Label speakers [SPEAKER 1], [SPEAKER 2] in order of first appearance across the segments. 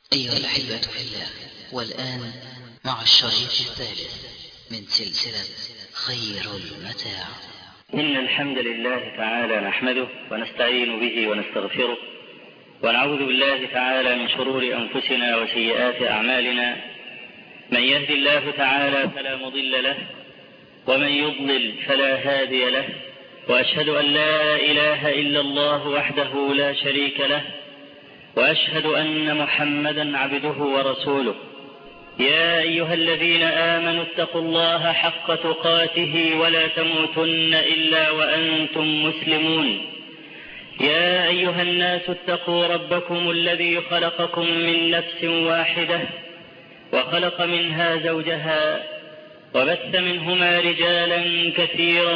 [SPEAKER 1] أيها الأحبة في الله والآن مع الشريط الثالث من سلسلة خير المتاع
[SPEAKER 2] إن الحمد لله تعالى نحمده ونستعين به ونستغفره ونعوذ بالله تعالى من شرور أنفسنا وسيئات أعمالنا من يهد الله تعالى فلا مضل له ومن يضلل فلا هادي له وأشهد أن لا إله إلا الله وحده لا شريك له وأشهد أن محمدا عبده ورسوله يا أيها الذين آمنوا اتقوا الله حق تقاته ولا تموتن إلا وأنتم مسلمون يا أيها الناس اتقوا ربكم الذي خلقكم من نفس واحدة وخلق منها زوجها وبث منهما رجالا كثيرا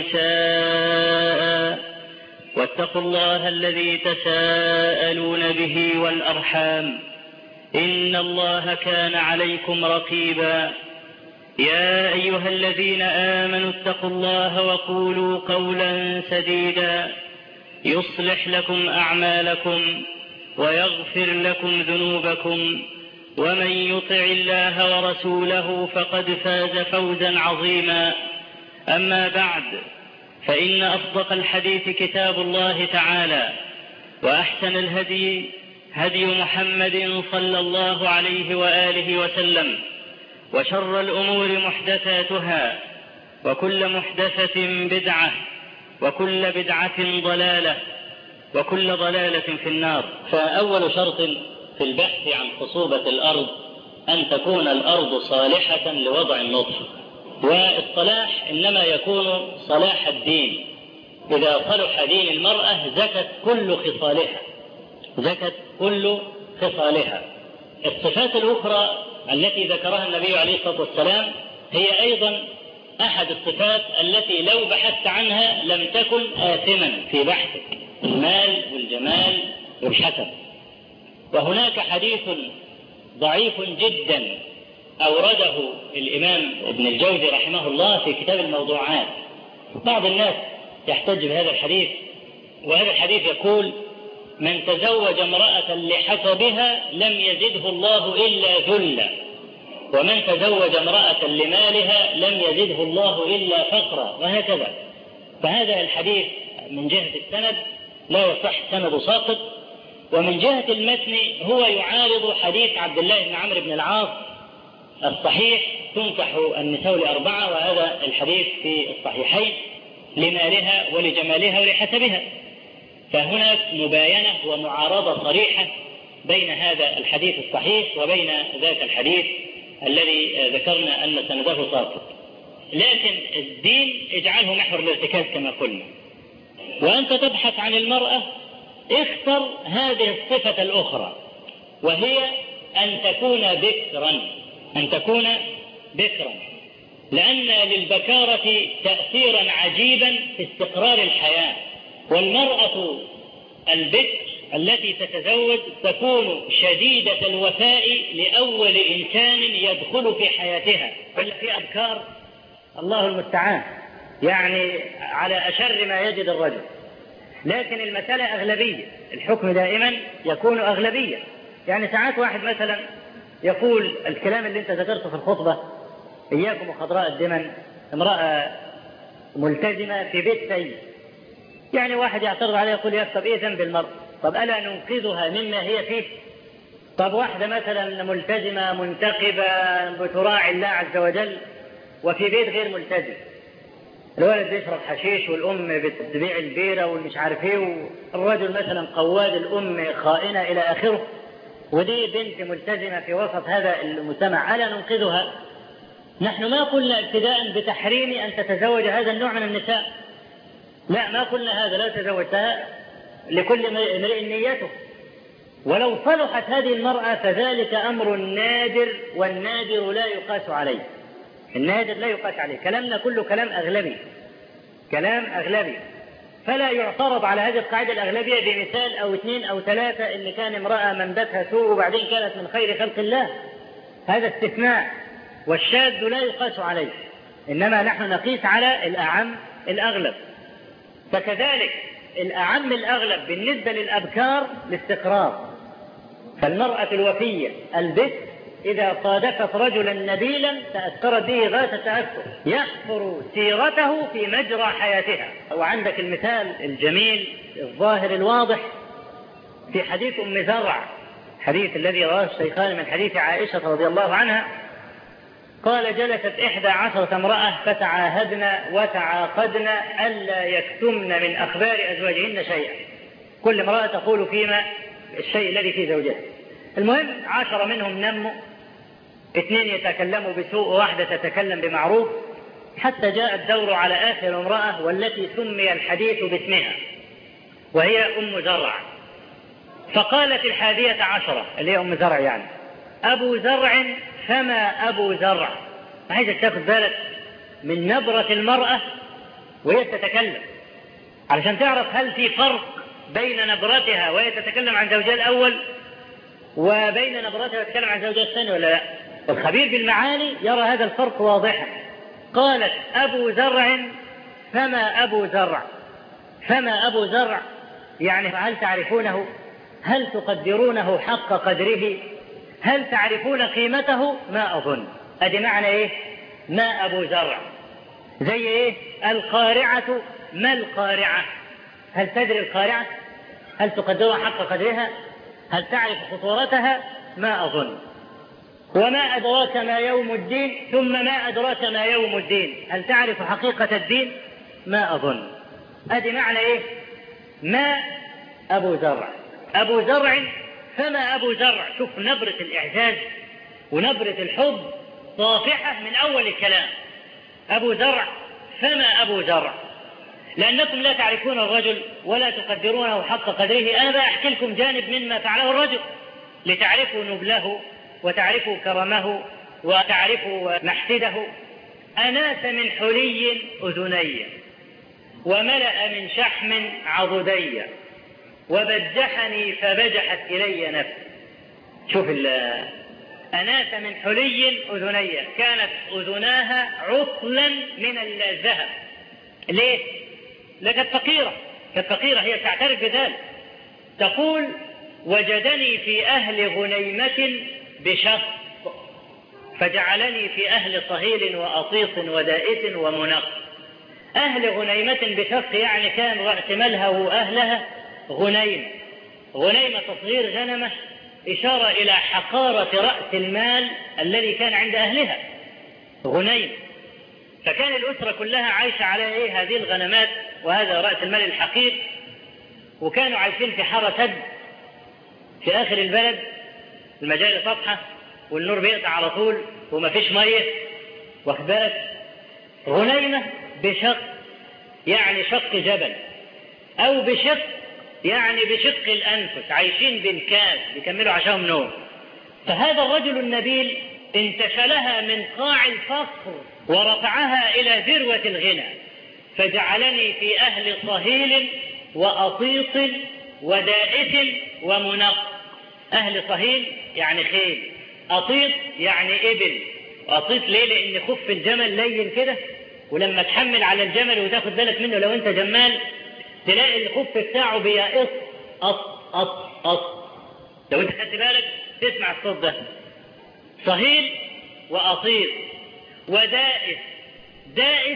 [SPEAKER 2] ونساء واتقوا الله الذي تساءلون به والأرحام إن الله كان عليكم رقيبا يا أيها الذين آمنوا اتقوا الله وقولوا قولا سديدا يصلح لكم أعمالكم ويغفر لكم ذنوبكم ومن يطع الله ورسوله فقد فاز فوزا عظيما أما بعد فإن أصدق الحديث كتاب الله تعالى وأحسن الهدي هدي محمد صلى الله عليه وآله وسلم وشر الأمور محدثاتها وكل محدثة بدعة وكل بدعة ضلالة وكل ضلالة في النار فأول شرط في البحث عن خصوبة الأرض أن تكون الأرض صالحة لوضع النطف والصلاح إنما يكون صلاح الدين إذا صلح دين المرأة زكت كل خصالها زكت كل خصالها الصفات الأخرى التي ذكرها النبي عليه الصلاة والسلام هي أيضا أحد الصفات التي لو بحثت عنها لم تكن آثما في بحثك المال والجمال والحسب وهناك حديث ضعيف جدا أورده الإمام ابن الجوزي رحمه الله في كتاب الموضوعات بعض الناس يحتج بهذا الحديث وهذا الحديث يقول من تزوج امرأة لحسبها لم يزده الله إلا ذلا ومن تزوج امرأة لمالها لم يزده الله إلا فقرا وهكذا فهذا الحديث من جهة السند لا يصح سند ساقط ومن جهة المتن هو يعارض حديث عبد الله بن عمرو بن العاص الصحيح تنكح النساء لأربعة وهذا الحديث في الصحيحين لمالها ولجمالها ولحسبها فهناك مباينة ومعارضة صريحة بين هذا الحديث الصحيح وبين ذاك الحديث الذي ذكرنا أن سنده ساقط لكن الدين اجعله محور الارتكاز كما قلنا وأنت تبحث عن المرأة اختر هذه الصفة الأخرى وهي أن تكون بكرا أن تكون بكرا لأن للبكارة تأثيرا عجيبا في استقرار الحياة والمرأة البكر التي تتزوج تكون شديدة الوفاء لأول إنسان يدخل في حياتها ولا في أبكار الله المستعان يعني على أشر ما يجد الرجل لكن المسألة أغلبية الحكم دائما يكون أغلبية يعني ساعات واحد مثلا يقول الكلام اللي انت ذكرته في الخطبة إياكم وخضراء الدمن امرأة ملتزمة في بيت سيد يعني واحد يعترض عليه يقول يا طب ايه ذنب المرأة طب ألا ننقذها مما هي فيه طب واحدة مثلا ملتزمة منتقبة بتراعي الله عز وجل وفي بيت غير ملتزم الولد بيشرب حشيش والأم بتبيع البيرة والمش عارف ايه والرجل مثلا قواد الأم خائنة إلى آخره ودي بنت ملتزمة في وسط هذا المجتمع ألا ننقذها نحن ما قلنا ابتداء بتحريم أن تتزوج هذا النوع من النساء لا ما قلنا هذا لا تزوجتها لكل امرئ نيته ولو صلحت هذه المرأة فذلك أمر نادر والنادر لا يقاس عليه النادر لا يقاس عليه كلامنا كله كلام أغلبي كلام أغلبي فلا يعترض على هذه القاعدة الأغلبية بمثال أو اثنين أو ثلاثة إن كان امرأة منبتها سوء وبعدين كانت من خير خلق الله هذا استثناء والشاذ لا يقاس عليه إنما نحن نقيس على الأعم الأغلب فكذلك الأعم الأغلب بالنسبة للأبكار الاستقرار
[SPEAKER 3] فالمرأة الوفية البت إذا صادفت رجلا نبيلا تأثرت به غاية التأثر يحفر سيرته في مجرى حياتها وعندك المثال الجميل الظاهر الواضح في حديث أم زرع حديث الذي رواه الشيخان من حديث عائشة رضي الله عنها قال جلست إحدى عشرة امرأة فتعاهدن وتعاقدن ألا يكتمن من أخبار أزواجهن شيئا كل امرأة تقول فيما الشيء الذي في زوجها المهم عشرة منهم نموا اثنين يتكلموا بسوء وواحدة تتكلم بمعروف حتى جاء الدور على آخر امرأة والتي سمي الحديث باسمها وهي أم زرع فقالت الحادية عشرة اللي هي أم زرع يعني أبو زرع فما أبو زرع عايزك تاخد بالك من نبرة المرأة وهي تتكلم علشان تعرف هل في فرق بين نبرتها وهي تتكلم عن زوجها الأول وبين نبرتها وتتكلم عن زوجها الثاني ولا لا الخبير بالمعاني يرى هذا الفرق واضحا قالت أبو زرع فما أبو زرع فما أبو زرع يعني هل تعرفونه هل تقدرونه حق قدره هل تعرفون قيمته ما أظن أدي معنى إيه ما أبو زرع زي إيه القارعة ما القارعة هل تدري القارعة هل تقدرها حق قدرها هل تعرف خطورتها ما أظن وما أدراك ما يوم الدين ثم ما أدراك ما يوم الدين هل تعرف حقيقة الدين ما أظن أدي معنى إيه ما أبو زرع أبو زرع فما أبو زرع شوف نبرة الإعجاز ونبرة الحب صافحة من أول الكلام أبو زرع فما أبو زرع لأنكم لا تعرفون الرجل ولا تقدرونه حق قدره أنا بقى أحكي لكم جانب مما فعله الرجل لتعرفوا نبله وتعرفوا كرمه وتعرفوا محسده أناس من حلي أذني وملأ من شحم عضدي وبجحني فبجحت إلي نفسي شوف أناس من حلي أذني كانت أذناها عطلا من الذهب ليه؟ لكانت فقيرة كانت فقيرة هي تعترف بذلك تقول وجدني في أهل غنيمة بشق فجعلني في أهل صهيل وأطيس ودائس ومنق أهل غنيمة بشق يعني كان رأس مالها وأهلها غنيمة غنيمة تصغير غنمة إشارة إلى حقارة رأس المال الذي كان عند أهلها غنيمة فكان الأسرة كلها عايشة على إيه هذه الغنمات وهذا رأس المال الحقير وكانوا عايشين في حارة سد في آخر البلد المجال سطحة والنور بيقطع على طول وما فيش مية واخد بالك غنيمة بشق يعني شق جبل أو بشق يعني بشق الأنفس عايشين بنكاس بيكملوا عشانهم نوم فهذا الرجل النبيل انتشلها من قاع الفقر ورفعها إلى ذروة الغنى فجعلني في أهل صهيل وأطيط ودائس ومنق أهل صهيل يعني خيل أطيط يعني إبل أطيط ليه لأن خف الجمل لين كده ولما تحمل على الجمل وتاخد بالك منه لو أنت جمال تلاقي الخف بتاعه بيقص قص قص قص لو أنت خدت بالك تسمع الصوت ده صهيل وأطيط ودائس دائس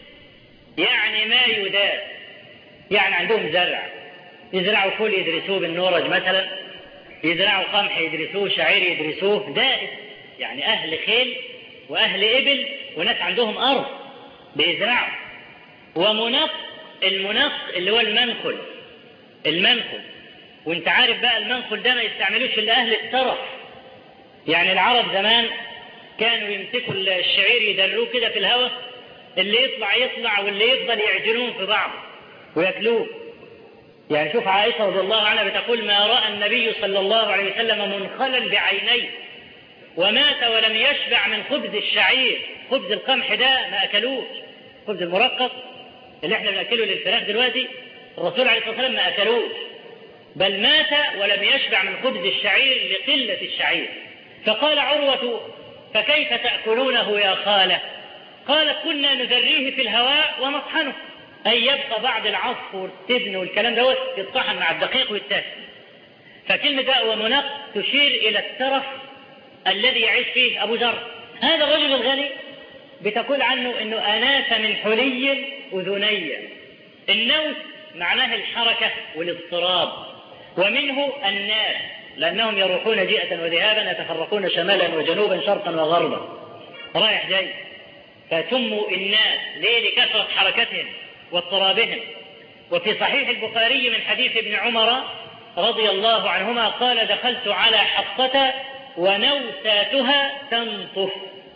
[SPEAKER 3] يعني ما يداس يعني عندهم زرع يزرعوا فول يدرسوه بالنورج مثلا يزرعوا قمح يدرسوه شعير يدرسوه دائس يعني أهل خيل وأهل إبل وناس عندهم أرض بيزرعوا ومنق المنق اللي هو المنخل المنخل وانت عارف بقى المنخل ده ما يستعملوش الا اهل الترف يعني العرب زمان كانوا يمسكوا الشعير يدروه كده في الهواء اللي يطلع يطلع واللي يفضل يعجنون في بعض وياكلوه يعني شوف عائشة رضي الله عنها بتقول ما رأى النبي صلى الله عليه وسلم منخلا بعينيه ومات ولم يشبع من خبز الشعير خبز القمح ده ما أكلوش خبز المرقق اللي احنا بنأكله للفراخ دلوقتي الرسول عليه الصلاة والسلام ما أكلوش بل مات ولم يشبع من خبز الشعير لقلة الشعير فقال عروة فكيف تأكلونه يا خالة قالت كنا نذريه في الهواء ونطحنه أي يبقى بعد العصف والتبن والكلام دوت يطحن مع الدقيق ويتاكل فكلمة داء ومنق تشير إلى الترف الذي يعيش فيه أبو ذر هذا الرجل الغني بتقول عنه أنه أناس من حلي أذني النوس معناه الحركة والاضطراب ومنه الناس لأنهم يروحون جئة وذهابا يتفرقون شمالا وجنوبا شرقا وغربا رايح جاي فسموا الناس ليه لكثرة حركتهم واضطرابهم وفي صحيح البخاري من حديث ابن عمر رضي الله عنهما قال دخلت على حفصة ونوساتها تنطف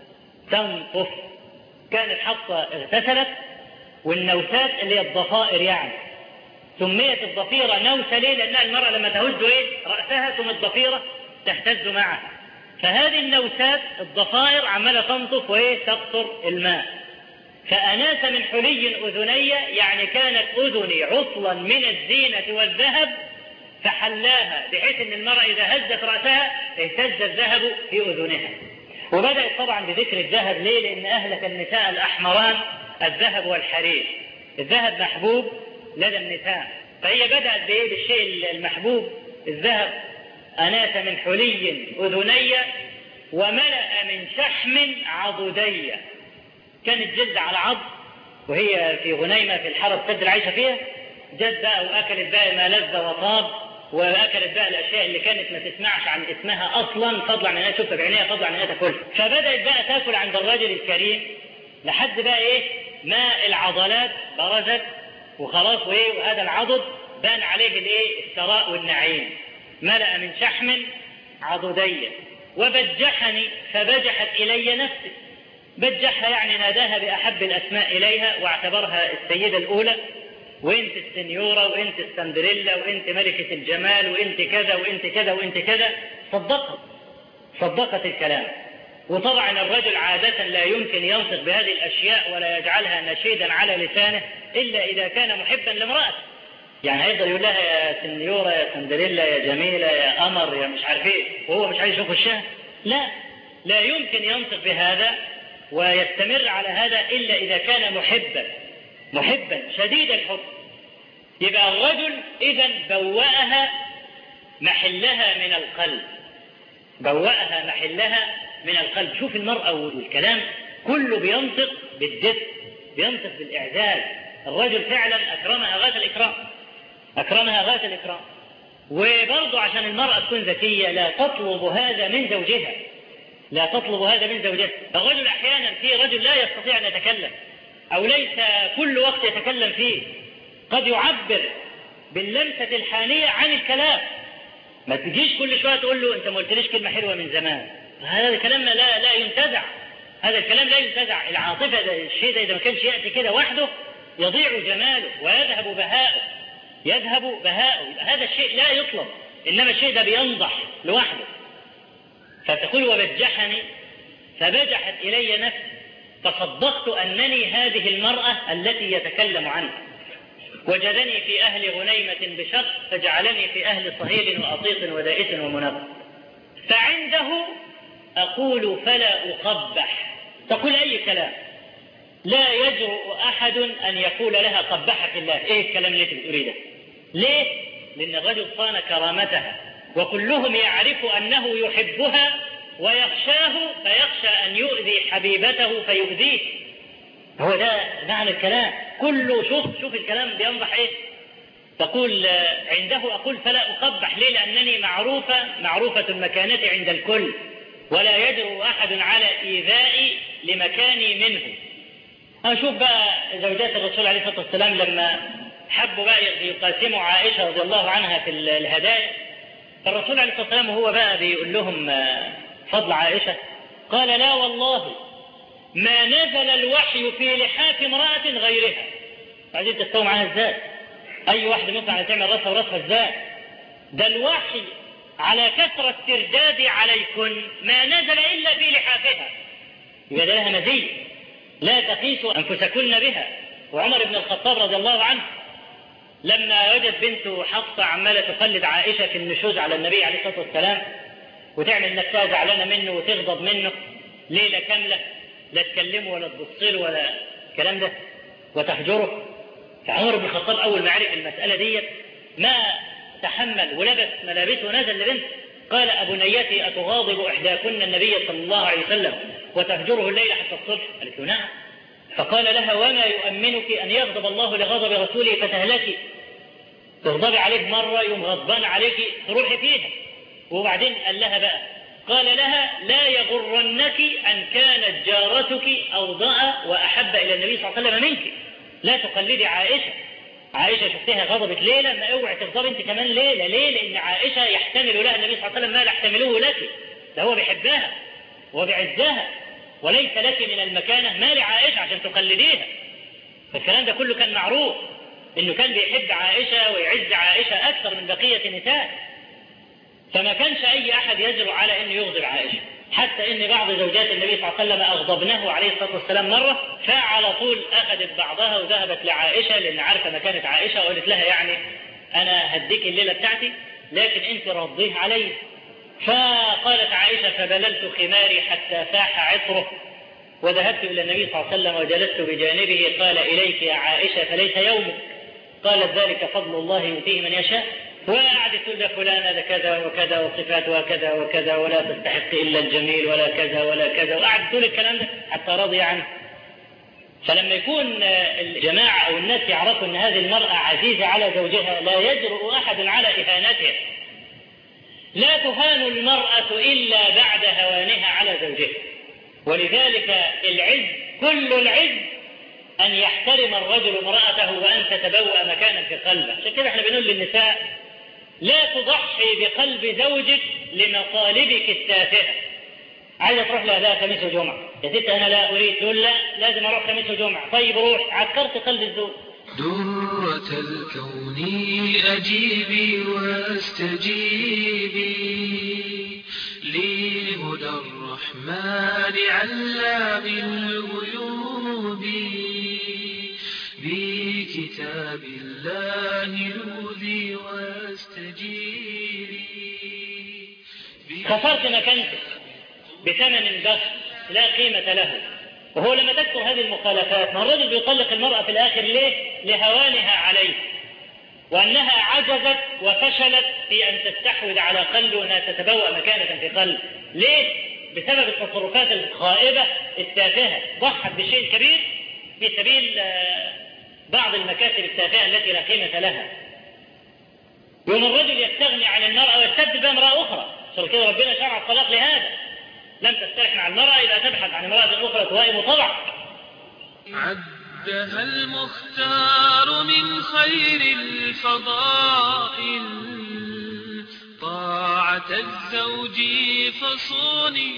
[SPEAKER 3] تنطف كانت حفصة اغتسلت والنوسات اللي هي الضفائر يعني سميت الضفيرة نوسة ليه؟ لأنها المرأة لما تهز إيه؟ رأسها ثم الضفيرة تهتز معها. فهذه النوسات الضفائر عمالة تنطف وإيه؟ تقطر الماء. فأناس من حلي أذني يعني كانت أذني عطلا من الزينة والذهب فحلاها بحيث أن المرأة إذا هزت رأسها اهتز الذهب في أذنها. وبدأت طبعا بذكر الذهب ليه؟ لأن أهلك النساء الأحمران الذهب والحرير. الذهب محبوب لدى النساء فهي بدأت بإيه بالشيء المحبوب الذهب أناس من حلي أذني وملأ من شحم عضدي كانت جد على عض وهي في غنيمة في الحرب تد العيشة فيها جد بقى وأكلت بقى ما لذ وطاب وأكلت بقى الأشياء اللي كانت ما تسمعش عن اسمها أصلا فضلا عن إنها تشوفها بعينيها فضلا عن إنها تاكلها فبدأت بقى تاكل عند الرجل الكريم لحد بقى إيه ما العضلات برزت وخلاص وايه وهذا العضد بان عليه الايه الثراء والنعيم ملأ من شحم عضدي وبجحني فبجحت الي نفسي بجحها يعني ناداها باحب الاسماء اليها واعتبرها السيده الاولى وانت السنيوره وانت السندريلا وانت ملكه الجمال وانت كذا وانت كذا وانت كذا صدقت صدقت الكلام وطبعا الرجل عادة لا يمكن ينطق بهذه الأشياء ولا يجعلها نشيدا على لسانه إلا إذا كان محبا لامرأته. يعني هيفضل يقول لها يا سنيورة يا سندريلا يا جميلة يا قمر يا مش عارف إيه وهو مش عايز يشوف وشها. لا لا يمكن ينطق بهذا ويستمر على هذا إلا إذا كان محبا محبا شديد الحب. يبقى الرجل إذا بوأها محلها من القلب. بوأها محلها من القلب شوف المرأة والكلام كله بينطق بالدفء بينطق بالإعزاز الرجل فعلا أكرمها غاية الإكرام أكرمها غاية الإكرام وبرضه عشان المرأة تكون ذكية لا تطلب هذا من زوجها لا تطلب هذا من زوجها الرجل أحيانا في رجل لا يستطيع أن يتكلم أو ليس كل وقت يتكلم فيه قد يعبر باللمسة الحانية عن الكلام ما تجيش كل شوية تقول له أنت ما قلتليش كلمة حلوة من زمان هذا الكلام لا لا ينتزع هذا الكلام لا ينتزع العاطفة ده الشيء ده إذا ما كانش يأتي كده وحده يضيع جماله ويذهب بهاؤه يذهب بهاؤه هذا الشيء لا يطلب إنما الشيء ده بينضح لوحده فتقول وبجحني فبجحت إلي نفسي فصدقت أنني هذه المرأة التي يتكلم عنها وجدني في أهل غنيمة بشق فجعلني في أهل صهيل وأطيق ودائس ومنبه فعنده أقول فلا أقبح تقول أي كلام لا يجرؤ أحد أن يقول لها قبحك الله إيه الكلام اللي أنت بتقوليه ده ليه؟ لأن الرجل صان كرامتها وكلهم يعرف أنه يحبها ويخشاه فيخشى أن يؤذي حبيبته فيؤذيه هو ده معنى الكلام كله شوف شوف الكلام بينضح ايه تقول عنده اقول فلا اقبح ليه لانني معروفه معروفه المكانه عند الكل ولا يجرؤ احد على ايذائي لمكاني منه اشوف بقى زوجات الرسول عليه الصلاه والسلام لما حبوا بقى يقاسموا عائشه رضي الله عنها في الهدايا فالرسول عليه الصلاه والسلام وهو بقى بيقول لهم فضل عائشه قال لا والله ما نزل الوحي في لحاف امرأة غيرها عايزين تستووا معاها ازاي اي واحدة ممكن تعمل راسها وراسها ازاي ده الوحي على كثرة ترداد عليكن ما نزل الا في لحافها يبقى ده لها مزية لا تقيسوا انفسكن بها وعمر بن الخطاب رضي الله عنه لما وجد بنته حفصة عمالة تقلد عائشة في النشوز على النبي عليه الصلاة والسلام وتعمل نفسها زعلانة منه وتغضب منه ليلة كاملة لا تكلمه ولا تبص له ولا الكلام ده وتهجره فعمر بن الخطاب اول ما عرف المساله ديت ما تحمل ولبس ملابسه ونزل لبنت قال أبنيتي أتغاضب إحداكن النبي صلى الله عليه وسلم وتهجره الليل حتى الصبح قالت له نعم فقال لها وما يؤمنك أن يغضب الله لغضب رسوله فتهلكي تغضبي عليه مرة يوم غضبان عليك تروحي فيها وبعدين قال لها بقى قال لها لا يغرنك أن كانت جارتك أوضأ وأحب إلى النبي صلى الله عليه وسلم منك لا تقلدي عائشة عائشة شفتها غضبت ليلة ما اوعي تغضبي انت كمان ليلة ليه لأن عائشة يحتمل لها النبي صلى الله عليه وسلم ما لا يحتمله لك ده هو بيحبها وبيعزها وليس لك من المكانة ما لعائشة عشان تقلديها فالكلام ده كله كان معروف انه كان بيحب عائشة ويعز عائشة اكثر من بقية النساء فما كانش اي احد يجرؤ على انه يغضب عائشة حتى ان بعض زوجات النبي صلى الله عليه وسلم اغضبنه عليه الصلاة والسلام مرة فعلى طول اخذت بعضها وذهبت لعائشة لان عارفة مكانة عائشة وقالت لها يعني انا هديك الليلة بتاعتي لكن انت رضيه علي فقالت عائشة فبللت خماري حتى فاح عطره وذهبت إلى النبي صلى الله عليه وسلم وجلست بجانبه قال إليك يا عائشة فليس يومك قالت ذلك فضل الله يؤتيه من يشاء وقعدت تقول فلانة ده كذا وكذا وصفاتها كذا وكذا ولا تستحق إلا الجميل ولا كذا ولا كذا وقعدت تقول الكلام ده حتى رضي عنه فلما يكون الجماعة أو الناس يعرفوا أن هذه المرأة عزيزة على زوجها لا يجرؤ أحد على إهانتها لا تهان المرأة إلا بعد هوانها على زوجها ولذلك العز كل العز أن يحترم الرجل امرأته وأن تتبوأ مكانا في قلبه عشان كده احنا بنقول للنساء لا تضحي بقلب زوجك لمطالبك التافهة عايزة تروح لها لا خميس وجمعة يا ست أنا لا أريد تقول لا لازم أروح خميس وجمعة طيب روح عكرت قلب الزوج
[SPEAKER 4] درة الكون أجيبي واستجيبي لهدى الرحمن علام الغيوب بكتاب الله لوذي واستجيبي
[SPEAKER 3] خسرت مكانتك بثمن بخس لا قيمة له وهو لما تذكر هذه المخالفات ما الرجل بيطلق المرأة في الآخر ليه؟ لهوانها عليه وأنها عجزت وفشلت في أن تستحوذ على قلبه وأنها تتبوأ مكانة في قلبه ليه؟ بسبب التصرفات الخائبة التافهة ضحت بشيء كبير في سبيل بعض المكاسب التافهة التي لا قيمة لها يوم الرجل يستغني عن المرأة ويستبدل بها امرأة أخرى عشان كده ربنا شرع الطلاق لهذا لم تسترح مع المرأة إذا تبحث عن امرأة أخرى توائم طبعا
[SPEAKER 4] عدها المختار من خير الفضائل طاعة الزوج فصوني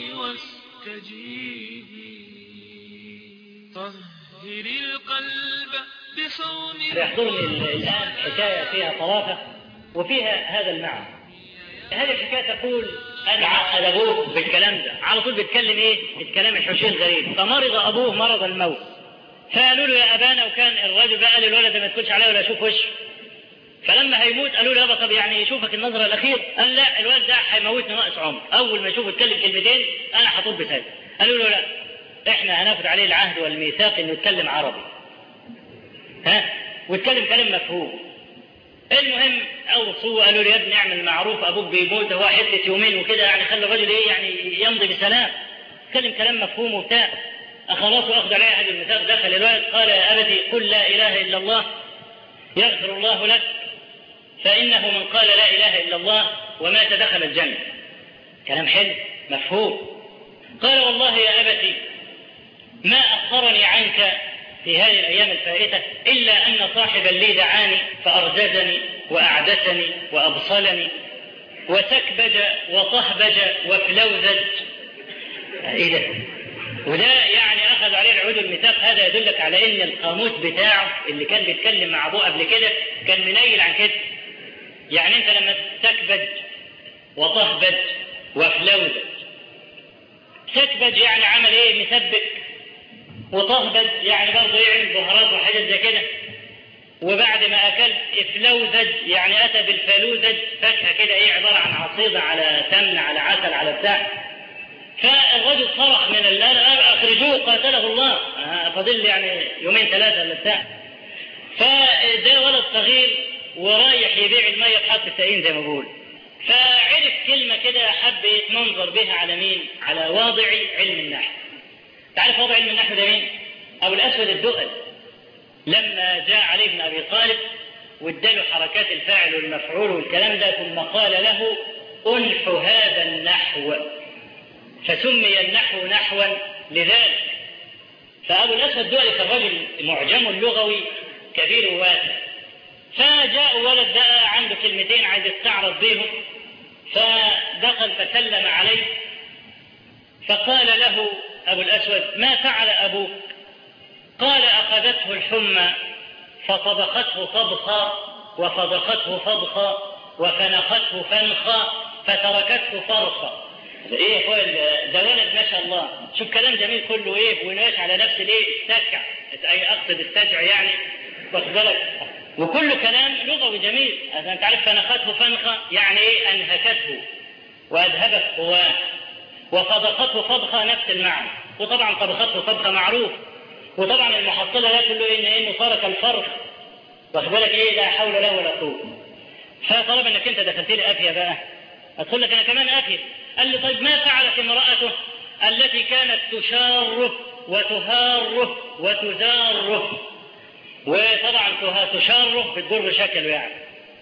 [SPEAKER 4] واستجيبي طهر القلب بصوم
[SPEAKER 3] يحضرني الآن حكاية فيها طرافة وفيها هذا المعنى هذه الحكاية تقول أنا عقد أبوه بالكلام ده على طول بيتكلم إيه؟ الكلام الحوشي الغريب فمرض أبوه مرض الموت فقالوا له يا أبانا وكان الراجل بقى قال للولد ما تقولش عليه ولا أشوف وشه فلما هيموت قالوا له يابا طب يعني يشوفك النظرة الأخير قال لا الولد ده هيموتني ناقص عمر أول ما يشوفه يتكلم كلمتين أنا هطب بسبب قالوا له لا إحنا هناخد عليه العهد والميثاق إنه يتكلم عربي ها ويتكلم كلام مفهوم المهم اوصوا قالوا له يا ابني اعمل معروف ابوك بيموت هو حته يومين وكده يعني خلي الراجل ايه يعني يمضي بسلام اتكلم كلام مفهوم وبتاع خلاص واخذ عليه هذه المثال دخل الولد قال يا ابتي قل لا اله الا الله يغفر الله لك فانه من قال لا اله الا الله ومات دخل الجنه كلام حلو مفهوم قال والله يا ابتي ما اخرني عنك في هذه الأيام الفائتة إلا أن صاحبا لي دعاني فأرجزني وأعدسني وأبصلني وسكبج وطهبج وفلوزج إيه ده؟ وده يعني أخذ عليه العود الميثاق هذا يدلك على إن القاموس بتاعه اللي كان بيتكلم مع أبوه قبل كده كان منيل عن كده يعني أنت لما تسكبج وطهبج وفلوزج سكبج يعني عمل إيه مسبك وطهبج يعني برضه يعمل بهارات وحاجات زي كده وبعد ما اكلت افلوزج يعني اتى بالفلوزج فاكهه كده ايه عباره عن عصيده على سمن على عسل على بتاع فالرجل صرخ من الآن اخرجوه قاتله الله فاضل يعني يومين ثلاثه ولا بتاع فده ولد صغير ورايح يبيع المية بحط التقين زي ما بقول فعرف كلمة كده حب يتمنظر بها على مين؟ على واضع علم النحو. تعرف واضع علم النحو ده مين؟ أبو الأسود الدؤل. لما جاء علي بن أبي طالب واداله حركات الفاعل والمفعول والكلام ده ثم قال له أنح هذا النحو فسمي النحو نحوا لذلك فأبو الأسود الدؤلي كان رجل معجم لغوي كبير واسع فجاء ولد بقى عنده كلمتين عايز يستعرض بيهم فدخل فسلم عليه فقال له أبو الأسود ما فعل أبوك قال أخذته الحمى فطبخته طبخا وفضخته فضخا وفنخته فنخا فتركته فرخا ايه يا اخويا ده ولد ما شاء الله شوف كلام جميل كله ايه وناش على نفس الايه استجع اي اقصد استجع يعني واخد بالك وكل كلام لغوي جميل انت عارف فنخته فنخه يعني ايه انهكته وأذهبت قواه وصدقته صدقة نفس المعنى وطبعا طبخته طبخة معروف وطبعا المحصلة لا تقول له إن إنه صار كالفرخ واخد بالك إيه لا حول له ولا قوة فطلب إنك أنت دخلت لي أفيا بقى أدخل لك أنا كمان أفيا قال لي طيب ما فعلت امرأته التي كانت تشاره وتهاره وتزاره وطبعا تشاره بتضر شكله يعني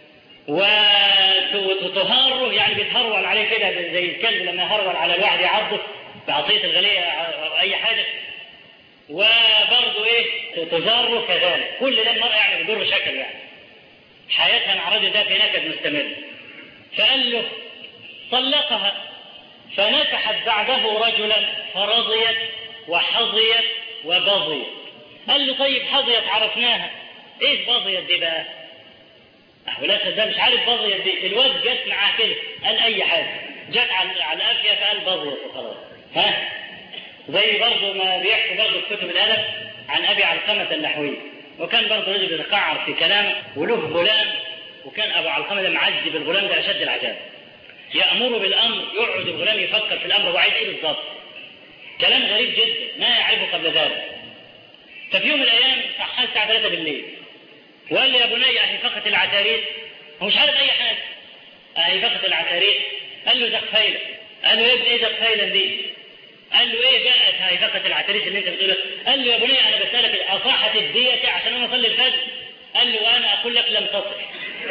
[SPEAKER 3] وتهاره يعني بيتهرول عليه كده زي الكلب لما يهرول على الواحد يعضه بعصية الغلية أو أي حاجة وبرضه إيه تزاره كذلك كل ده المرأة يعني بيضر شكله يعني حياتها مع الرجل ده في نكد مستمر فقال له طلقها فنكحت بعده رجلا فرضيت وحظيت وبضيت قال له طيب حظيت عرفناها ايش بضيت دي بقى ولا ده مش عارف بضيت دي الواد جت معاه كده قال اي حاجه جت على على الافيه فقال بضيت وخلاص ها زي برضه ما بيحكي برضه في كتب الادب عن ابي علقمه النحوي وكان برضه رجل يتقعر في كلامه وله غلام وكان ابو علقمه ده معذب الغلام ده اشد العذاب يامر بالامر يقعد الغلام يفكر في الامر وعايز ايه بالظبط كلام غريب جدا ما يعرفه قبل ذلك ففي يوم من الايام صحى الساعه 3 بالليل وقال لي يا بني اهي فقط العتاريس هو مش عارف اي حاجه اهي فقط العتاريس قال له زقفيله قال له يا ابني ايه زقفيله دي قال له ايه بقى هاي فقط العتاريس اللي انت بتقولها قال له يا بني انا بسالك اصاحت الدية عشان انا اصلي الفجر قال له وانا اقول لك لم تصح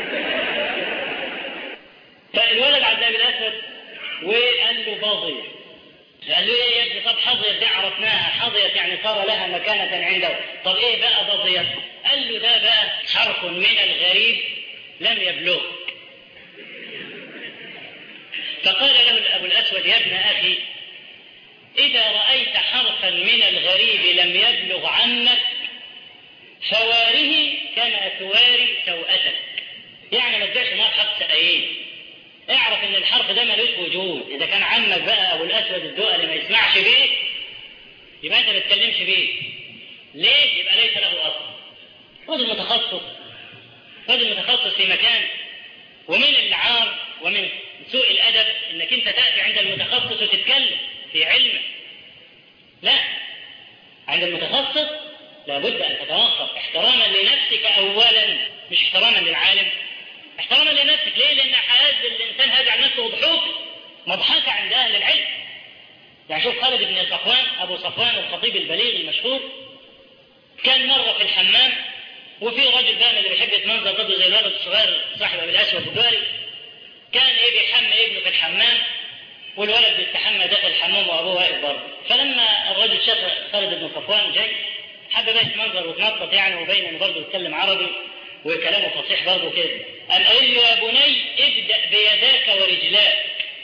[SPEAKER 3] فالولد عبد الله الاسود وقال له باضيه قال له ايه يا ابني طب حظيت دي عرفناها حظيت يعني صار لها مكانة عنده طب ايه بقى بضيت قال له ده بقى حرف من الغريب لم يبلغ فقال له ابو الاسود يا ابن اخي اذا رايت حرفا من الغريب لم يبلغ عنك فواره كما تواري سوءتك يعني ما تبيعش نار حق سقايين اعرف ان الحرف ده ملوش وجود اذا كان عمك بقى ابو الاسود الدؤلي ما يسمعش بيه يبقى انت ما تتكلمش بيه ليه يبقى ليس له اصل رجل متخصص رجل متخصص في مكان ومن العار ومن سوء الادب انك انت تاتي عند المتخصص وتتكلم في علمه لا عند المتخصص لابد ان تتوقف احتراما لنفسك اولا مش احتراما للعالم احتراما لنفسك ليه؟ لان حياه الانسان هذا عن نفسه ضحوك مضحكه عند اهل العلم. يعني شوف خالد بن صفوان ابو صفوان الخطيب البليغ المشهور كان مره في الحمام وفي رجل بقى اللي بيحب يتمنظر برضه زي الولد الصغير صاحب ابي الاسود الدولي كان ايه بيحمى ابنه في الحمام والولد بيستحمى داخل الحمام وابوه واقف برضه فلما الرجل شاف خالد بن صفوان جاي حب بقى يتمنظر ويتنطط يعني وبين انه برضه بيتكلم عربي وكلامه فصيح برضه كده قام قال له يا بني ابدا بيداك ورجلاك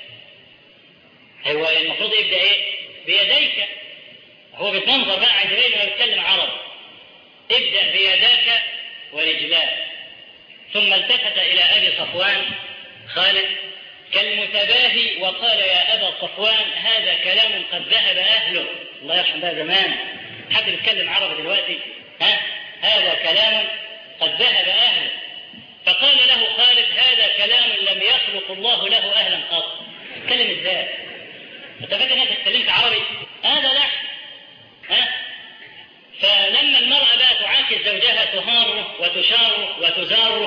[SPEAKER 3] هو المفروض يبدا ايه بيديك هو بيتمنظر بقى عند بينه ما بيتكلم عربي ابدا بيداك ورجلاك ثم التفت الى ابي صفوان خالد كالمتباهي وقال يا ابا صفوان هذا كلام قد ذهب اهله الله يرحم بقى زمان حد بيتكلم عربي دلوقتي ها هذا كلام قد ذهب أهله فقال له خالد هذا كلام لم يخلق الله له أهلا قط تكلم ازاي؟ انت فاكر انك اتكلمت عربي؟ هذا لحن ها؟ فلما المرأة بقى تعاكس زوجها تهاره وتشاره وتزاره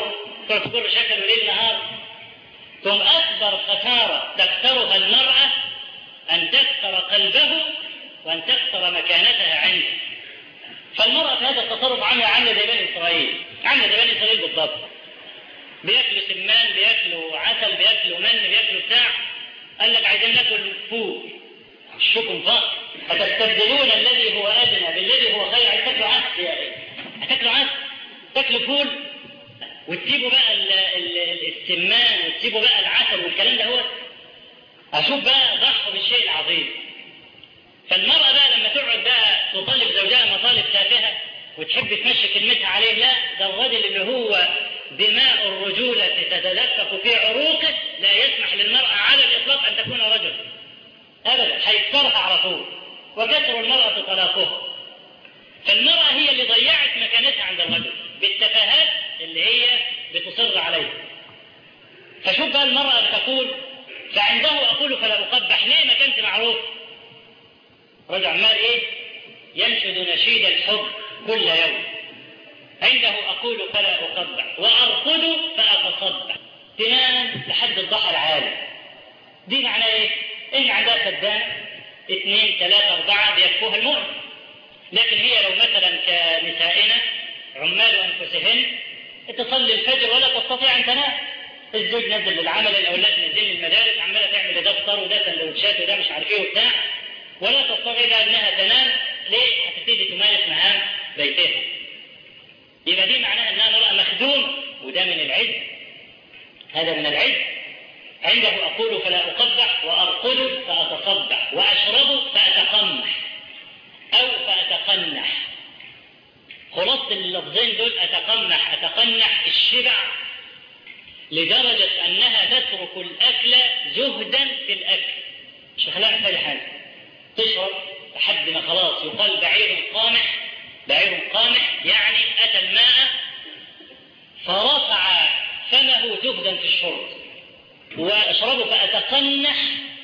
[SPEAKER 3] تقعد تقول شكل وليل نهار ثم أكبر خسارة تكسرها المرأة أن تكسر قلبه وأن تكسر مكانتها عنده فالمرأة في هذا التصرف عاملة عاملة زي بني إسرائيل عاملة زي بني إسرائيل بالضبط بياكلوا سمان بياكلوا عسل بياكلوا من بياكلوا بتاع قال لك عايزين ناكل فول الشكم فقط أتستبدلون الذي هو أدنى بالذي هو خير عايز تاكلوا عسل يا أخي هتاكلوا عسل تاكلوا فول وتسيبوا بقى ال ال السمان وتسيبوا بقى العسل والكلام ده هو أشوف بقى ضحوا بالشيء العظيم فالمرأة بقى لما تقعد بقى تطالب زوجها مطالب تافهة وتحب تمشي كلمتها عليه لا ده الرجل اللي هو دماء الرجولة تتدفق في عروقه لا يسمح للمرأة على الإطلاق أن تكون رجل أبدا هيكسرها على طول وكسر المرأة طلاقها فالمرأة هي اللي ضيعت مكانتها عند الرجل بالتفاهات اللي هي بتصر عليها فشوف بقى المرأة بتقول فعنده أقول فلا أقبح ليه ما كانت معروف رجل عمال إيه ينشد نشيد الحب كل يوم عنده أقول فلا أقبح وأرقد فأتصبح تنام لحد الضحى العالي دي معناه إيه؟ إن عندها خدام اثنين ثلاثة أربعة بيكفوها المؤمن لكن هي لو مثلا كنسائنا عمال أنفسهن تصلي الفجر ولا تستطيع أن تنام الزوج نزل للعمل الأولاد نزل المدارس عمالة تعمل ده فطار وده سندوتشات وده مش عارف إيه وبتاع ولا تستطيع إلا أنها تنام ليه؟ هتبتدي تمارس مهام بيتها يبقى دي معناها انها امراه مخدومه وده من العز هذا من العز عنده اقول فلا اقبح وارقد فاتصبح واشرب فاتقمح او فاتقنح خلاصة اللفظين دول اتقمح اتقنح الشبع لدرجة انها تترك الاكل زهدا في الاكل مش هخليها محتاجة حاجة تشرب لحد ما خلاص يقال بعير قامح بعير قامح يعني أتى الماء فرفع فمه زهدا في الشرب واشربه فأتقنح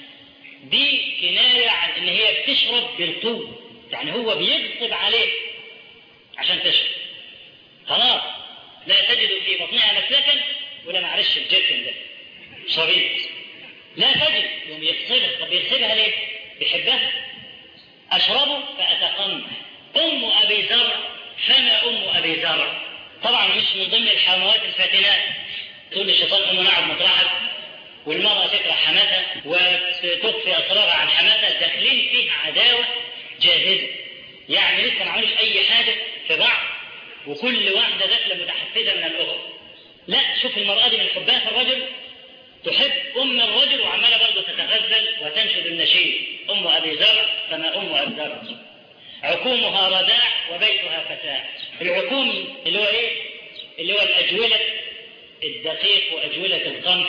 [SPEAKER 3] دي كناية عن إن هي بتشرب بالطول يعني هو بيغصب عليه عشان تشرب خلاص لا تجد في بطنها مسلكا ولا معلش الجركن ده شريط لا تجد يوم يغصبها طب يغصبها ليه؟ بيحبها أشربه فأتقنح أم أبي زرع فما أم أبي زرع طبعا مش من ضمن الحموات الفاتنات تقول الشيطان أم نعم مطرحك والمرأة تكره حماتها وتخفي أسرارها عن حماتها داخلين فيها عداوة جاهزة يعني لسه ما عملوش أي حاجة في بعض وكل واحدة داخلة متحفزة من الأخرى لا شوف المرأة دي من حبها في الرجل تحب أم الرجل وعمالة برضه تتغزل وتنشد النشيد أم أبي زرع فما أم أبي زرع عكومها رداع وبيتها فتاة العكوم اللي هو ايه اللي هو الأجولة الدقيق وأجولة القمح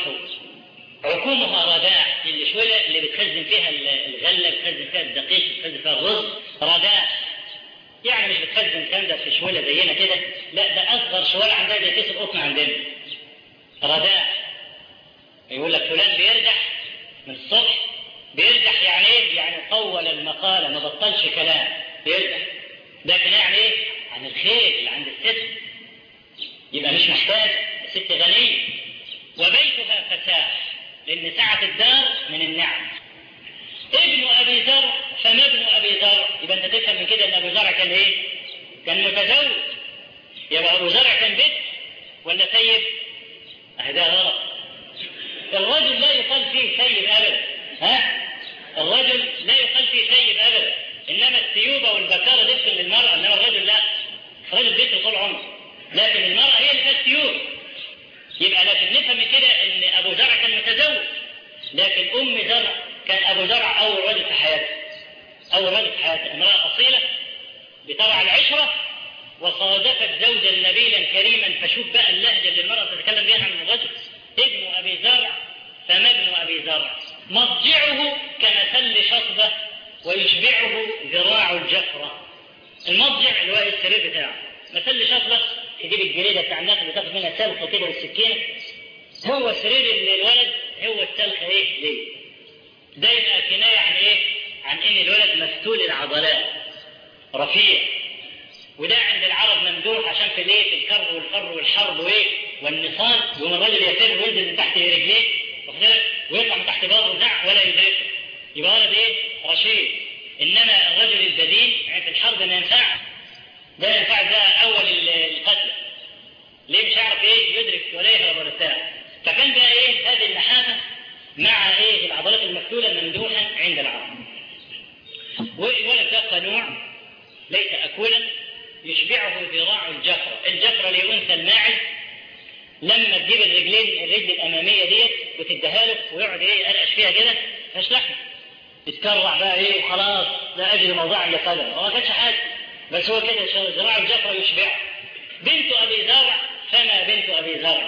[SPEAKER 3] عكومها رداع الشولة اللي بتخزن فيها الغلة بتخزن فيها الدقيق بتخزن فيها الرز رداع يعني مش بتخزن كندا في شوالة زينا كده لا ده أصغر شوالة عندها زي كيس القطن عندنا رداع يقول لك فلان بيرجح من الصبح بيرجح يعني ايه؟ يعني طول المقالة ما بطلش كلام بيرجح لكن يعني ايه؟ عن الخير اللي عند الست يبقى مش محتاج ست غنية وبيتها فساح لأن سعة الدار من النعم ابن أبي زرع فما ابن أبي زرع يبقى أنت تفهم من كده أن أبو زرع كان إيه؟ كان متزوج يبقى أبو زرع كان بيت ولا سيد؟ ده غلط الرجل لا يقال فيه سيد أبدا ها؟ الرجل لا يقال فيه سيد أبدا إنما السيوبة والبكارة تدخل للمرأة إنما الرجل لا الرجل بيت طول عمره لكن المرأة هي اللي فيها السيوبة يبقى لكن نفهم من كده ان ابو زرع كان متزوج لكن ام زرع كان ابو زرع اول رجل في حياته اول رجل في حياته امراه اصيله بطبع العشره وصادفت زوجا نبيلا كريما فشوف بقى اللهجه اللي المراه تتكلم بها عن الرجل ابن ابي زرع فما ابن ابي زرع مضجعه كمثل شطبه ويشبعه ذراع الجفره المضجع اللي هو السرير بتاعه مثل شطبه تجيب الجريده بتاع الناس اللي تاخد منها سلخه كده بالسكينه هو سرير الولد هو السلخه ايه ليه؟ ده يبقى كنايه عن ايه؟ عن ان الولد مفتول العضلات رفيع وده عند العرب ممدوح عشان في الايه في الكر والفر والحرب وايه والنصال يقوم الرجل يفر وينزل من تحت رجليه واخد بالك؟ ويطلع من تحت باطه بتاع ولا يدركه يبقى ولد ايه رشيد انما الرجل البديل عند الحرب ما ينفعش ده ينفع ده اول ال- القتل ليه مش هيعرف ايه يدرك ولا يهرب ولا بتاع فكان بقى ايه هذه النحافه مع ايه العضلات المفتوله ممدوحه عند العرب والولد ده قنوع ليس اكولا يشبعه ذراع الجفره الجفره لانثى الماعز لما تجيب الرجلين الرجل الاماميه ديت وتديها له ويقعد ايه يقرقش فيها كده مش لحمه يتكرع بقى ايه وخلاص لا اجد موضوعا لقدم هو ما كانش حاجه بس هو كده شو- ذراع الجفره يشبعه بنت ابي زرع فما بنت ابي زرع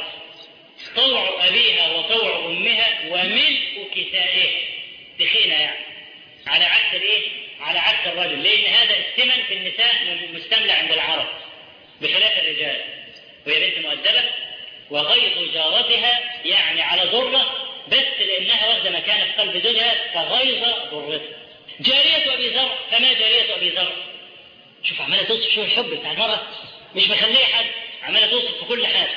[SPEAKER 3] طوع ابيها وطوع امها وملء كسائها تخينه يعني على عكس الايه؟ على عكس الرجل لان هذا السمن في النساء مستملى عند العرب بخلاف الرجال وهي بنت مؤدبه وغيظ جارتها يعني على ضره بس لانها واخده مكانه في قلب زوجها كغيظ ضرتها جاريه ابي زرع فما جاريه ابي زرع شوف عماله توصف شو الحب بتاع المراه مش مخليه حد عماله توصف في كل حاجه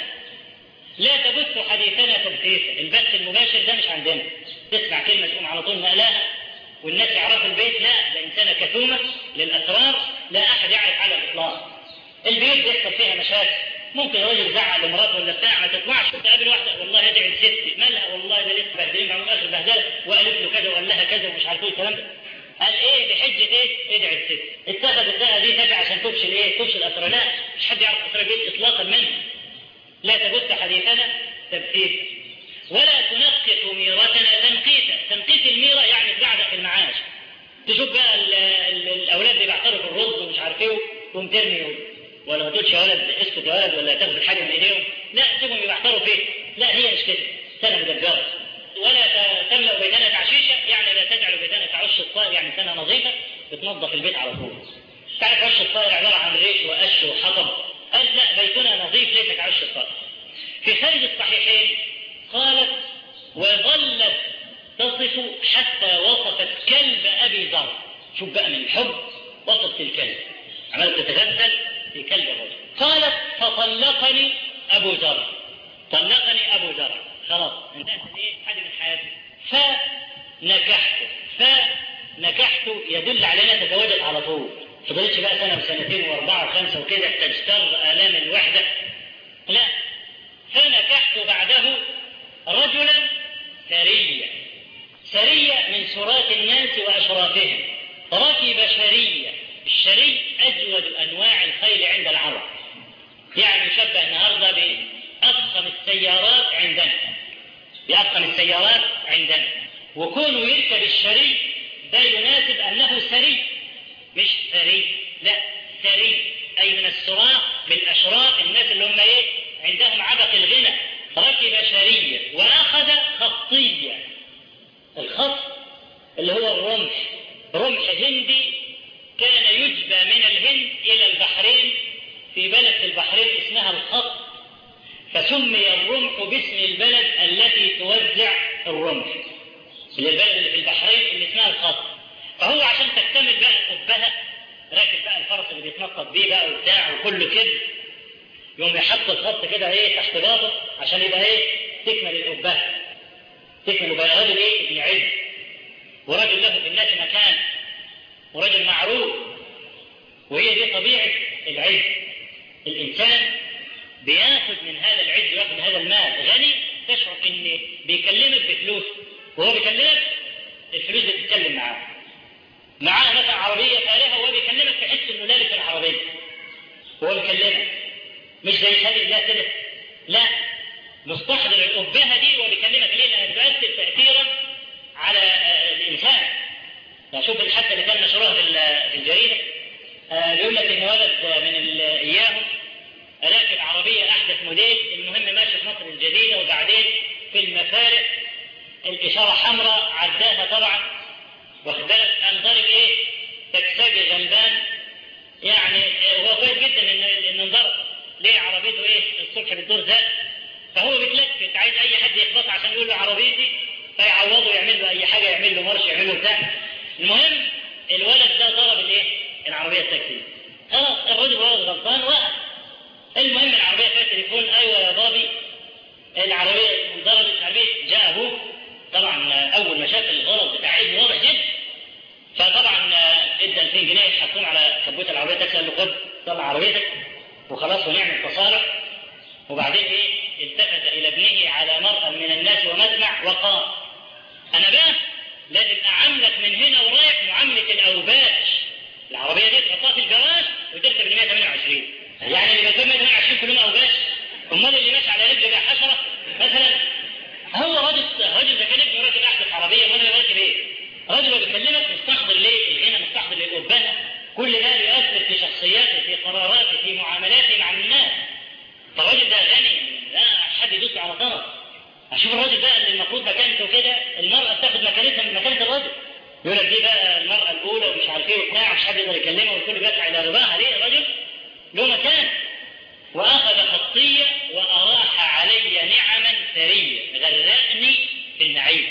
[SPEAKER 3] لا تبث حديثنا تبثيثا البث المباشر ده مش عندنا تسمع كلمه تقوم على طول نقلاها والناس يعرفوا البيت لا ده انسانه كتومه للاسرار لا احد يعرف على الاطلاق البيوت بيحصل فيها مشاكل ممكن راجل يزعق لمراته ولا بتاع ما تطلعش تقابل واحده والله ادعي لستي مالها والله ده لسه بهدلين معهم اخر بهدله وقالت له كذا وقال لها كذا ومش عارف ايه الكلام ده قال ايه بحجه ايه؟ ادعي لستي اتخذت بقى دي تبع عشان تفشل ايه؟ تفشل اسرار لا مش حد يعرف اسرار البيت اطلاقا منها لا تبث حديثنا تبثيثا ولا تنقص ميرتنا تنقيسا تنقيس الميرة يعني تبعدك في المعاش تشوف بقى ال ال الاولاد اللي بيعترفوا في الرز ومش عارف ايه تقوم ترمي ولا ما تقولش يا ولد اسكت يا ولد ولا تاخد حاجه من ايديهم لا سيبهم يبعتروا فيه لا هي مش كده سنه مدبره ولا ت- تملا بيتنا تعشيشه يعني لا تجعل بيتنا كعش الطائر يعني سنه نظيفه بتنظف البيت على طول تعرف عش الطائر عباره عن ريش وقش وحطب قال لا بيتنا نظيف ليس كعش الطائر في خارج الصحيحين قالت وظلت تصف حتى وصفت كلب ابي ذر شوف بقى من الحب وصفت الكلب عملت تتغزل في كلب الرجل قالت فطلقني ابو ذر طلقني ابو ذر خلاص انتهت ايه حاجه من حياتي فنكحته فنكحته يدل على انها تزوجت على طول فضلتش بقى سنه وسنتين واربعه وخمسه وكده تجتر الام الوحده لا فنكحت بعده رجلا سريا سرية من سرات الناس وأشرافهم ركب شرية الشري أجود أنواع الخيل عند العرب يعني يشبه النهاردة بأفخم السيارات عندنا بأفخم السيارات عندنا وكونه يركب الشري ده يناسب أنه سري مش ثري لا ثري أي من السراء من أشراف الناس اللي هم إيه عندهم عبق الغنى ركب شرية وأخذ خطية الخط اللي هو الرمح رمح هندي كان يجبى من الهند إلى البحرين في بلد في البحرين اسمها الخط فسمي الرمح باسم البلد التي توزع الرمح اللي البلد اللي في البحرين اللي اسمها الخط فهو عشان تكتمل بقى قبها راكب بقى الفرس اللي بيتنطط بيه بقى وبتاع وكله كده يقوم يحط الخط كده ايه تحت باطه عشان يبقى ايه تكمل القبه تكمل بقى راجل ايه ابن عز ورجل له في الناس مكان ورجل معروف وهي دي طبيعه العز الانسان بياخد من هذا العز وياخد من هذا المال غني تشعر ان بيكلمك بفلوس وهو بيكلمك الفلوس بتتكلم معاه معاه مثلا عربيه فارهه وهو بيكلمك تحس انه لابس العربيه وهو بيكلمك مش زي خالد الله كده لا مستحضر الأبهة دي وهو بيكلمك ليه لأنها تؤثر تأثيرا على آه، الإنسان يعني شوف الحادثة اللي كان مشروها في ال- في الجريدة آه، بيقول لك إن ولد من ال- إياهم راكب عربية أحدث موديل المهم ماشي في مصر الجديدة وبعدين في المفارق الإشارة حمراء عداها طبعا واخد بالك قام ضارب إيه تكساجي غلبان يعني آه، هو كويس جدا إن إنه انضرب ليه عربيته إيه الصبح بتدور زق فهو بيتلفت عايز أي حد يخبط عشان يقول له عربيتي فيعوضه يعمل له أي حاجة يعمل له مرش يعمل له بتاع المهم الولد ده ضرب الإيه العربية التاكسي خلاص الرجل وهو غلطان وقف المهم العربيه فيها تليفون ايوه يا بابي العربيه انضربت عربيه جاء ابوه طبعا اول ما شاف الغلط بتاع ابنه واضح جدا فطبعا ادى 200 جنيه حطهم على كبوت العربيه تاكسي قال له خد طلع عربيتك وخلاص ونعمل تصالح وبعدين ايه التفت الى ابنه على مرأى من الناس ومسمع وقال انا بقى لازم اعاملك من هنا ورايح معامله الاوباش العربيه دي تحطها في الجراج وتركب ال 128 يعني اللي بيركب 128 كلهم اوباش امال اللي ماشي على رجل بقى حشره مثلا هو راجل راجل اذا كان ابنه راكب احدث عربيه امال انا راكب ايه؟ راجل بيكلمك مستحضر ليه؟ الغنى مستحضر للقبانه كل ده بيؤثر في شخصياته في قراراته في معاملاته مع الناس فالراجل ده غني لا حد يدوس على طرف اشوف الراجل ده اللي المفروض مكانته كده المراه بتاخد مكانتها من مكانه الراجل يقول لك دي بقى المراه الاولى ومش عارف ايه وبتاع مش حد يقدر يكلمها والكل بيسعى الى رضاها ليه الراجل له مكان واخذ خطيه واراح علي نعما ثريه غرقني في النعيم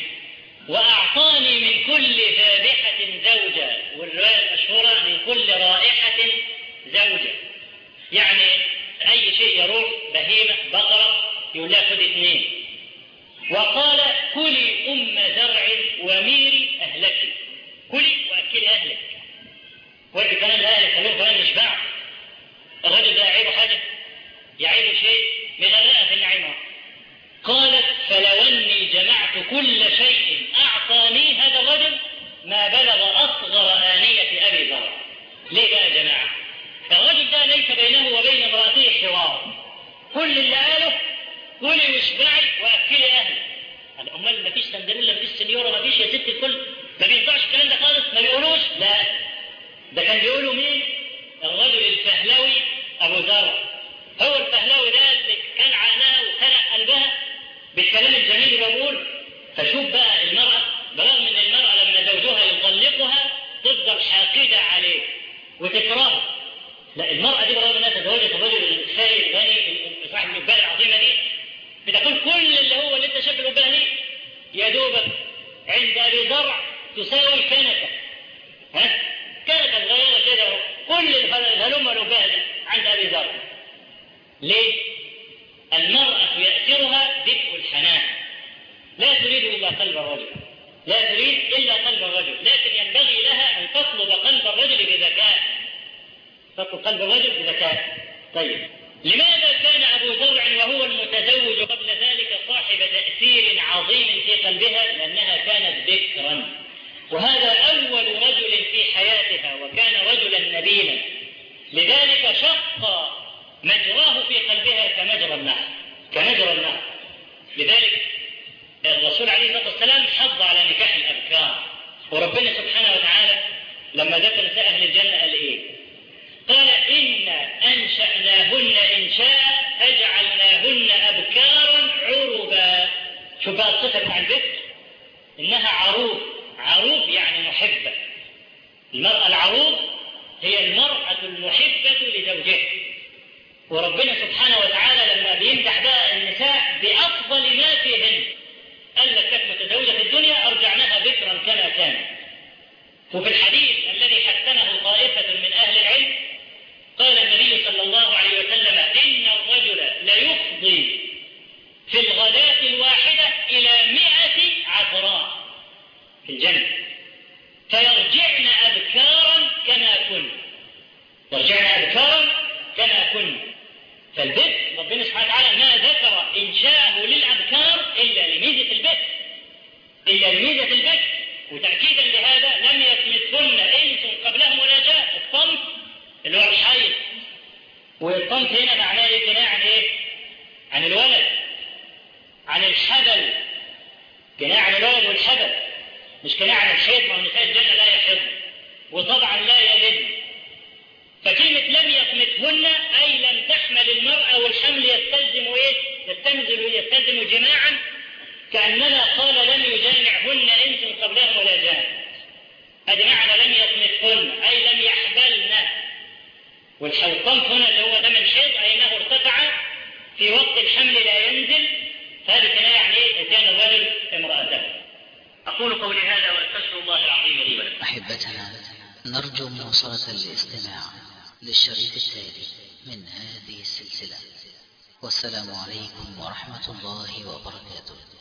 [SPEAKER 3] واعطاني من كل ذابحه زوجه والروايه المشهوره من كل رائحه زوجه يعني اي شيء يروح بهيمه بقره يقول لها خد اثنين وقال كلي ام زرع وميري اهلك كلي واكلي اهلك وادي كمان لاهلك خلوهم كمان مش بعض الرجل ده يعيبه حاجه يعيبه شيء مغرقه في النعيم قالت فلو اني جمعت كل شيء اعطاني هذا الرجل ما بلغ اصغر انيه ابي ذر ليه بقى يا جماعه الرجل ده ليس بينه وبين امراته حوار كل اللي قاله كلي واشبعي واكلي اهلك قال امال ما فيش سندريلا ما فيش سنيوره ما فيش يا ست الكل ما بينفعش الكلام ده خالص ما بيقولوش لا ده كان بيقولوا مين الرجل الفهلوي ابو ذر هو الفهلوي ده اللي كان عاناه وخلق قلبها بالكلام الجميل اللي بقول فشوف بقى المرأة برغم ان المرأة لما زوجها يطلقها تفضل حاقدة عليه وتكرهه لا المرأة دي برغم انها تزوجت الرجل الثري الغني صاحب الجبال العظيمة دي بتقول كل اللي هو اللي انت شايف الجبال دي يا دوبك عند ابي زرع تساوي كنكة ها كنكة صغيرة كده كل الهلم الوباء عند ابي زرع ليه؟ المرأة يأثرها دفء الحنان لا تريد إلا قلب الرجل لا تريد إلا قلب الرجل لكن ينبغي لها أن تطلب قلب الرجل بذكاء تطلب قلب الرجل بذكاء طيب لماذا كان أبو زرع وهو المتزوج قبل ذلك صاحب تأثير عظيم في قلبها لأنها كانت ذكرا وهذا أول رجل في حياتها وكان رجلا نبيلا لذلك شق مجراه في قلبها كمجرى النهر كمجرى النهر لذلك الرسول عليه الصلاه والسلام حض على نكاح الابكار وربنا سبحانه وتعالى لما ذكر نساء اهل الجنه قال ايه؟ قال انا انشاناهن انشاء فجعلناهن ابكارا عربا شوف بقى الصفه بتاع البكر انها عروب عروب يعني محبه المراه العروب هي المراه المحبه لزوجها وربنا سبحانه وتعالى لما بيمدح بقى النساء بافضل ما فيهن قال لك كانت متزوجه في الدنيا ارجعناها بكرا كما كانت وفي الحديث الذي حسنه طائفه من اهل العلم قال النبي صلى الله عليه وسلم ان الرجل ليفضي في الغداة الواحدة إلى مئة عذراء في الجنة فيرجعن أبكارا كما كن يرجعن أبكارا كما كن فالبكر ربنا سبحانه وتعالى ما ذكر إنشاءه للأبكار إلا لميزة البكر إلا لميزة البكر وتأكيدا لهذا لم يسمثهن إنس قبلهم ولا جاء الصمت اللي هو الحيض والصمت هنا معناه إيه كناية عن إيه؟ عن الولد عن الحبل كناية عن الولد والحبل مش كناية عن الحيض ما هو نساء الجنة لا يحضن وطبعا لا يلد فكلمة لم يصمتهن أي لم تحمل المرأة والحمل يستلزم إيه؟ يستلزم يستلزم جماعا كأننا قال لم يجامعهن إنس قبلهم ولا جان هذا معنى لم يصمتهن أي لم يحبلن والصمت هنا اللي هو دم الحيض أي أنه ارتفع في وقت الحمل لا ينزل فهذه كناية يعني إيه؟ كان الرجل امرأته أقول قولي هذا وأستغفر الله العظيم لي ولكم
[SPEAKER 1] أحبتنا نرجو مواصلة الاستماع للشريط التالي من هذه السلسلة والسلام عليكم ورحمة الله وبركاته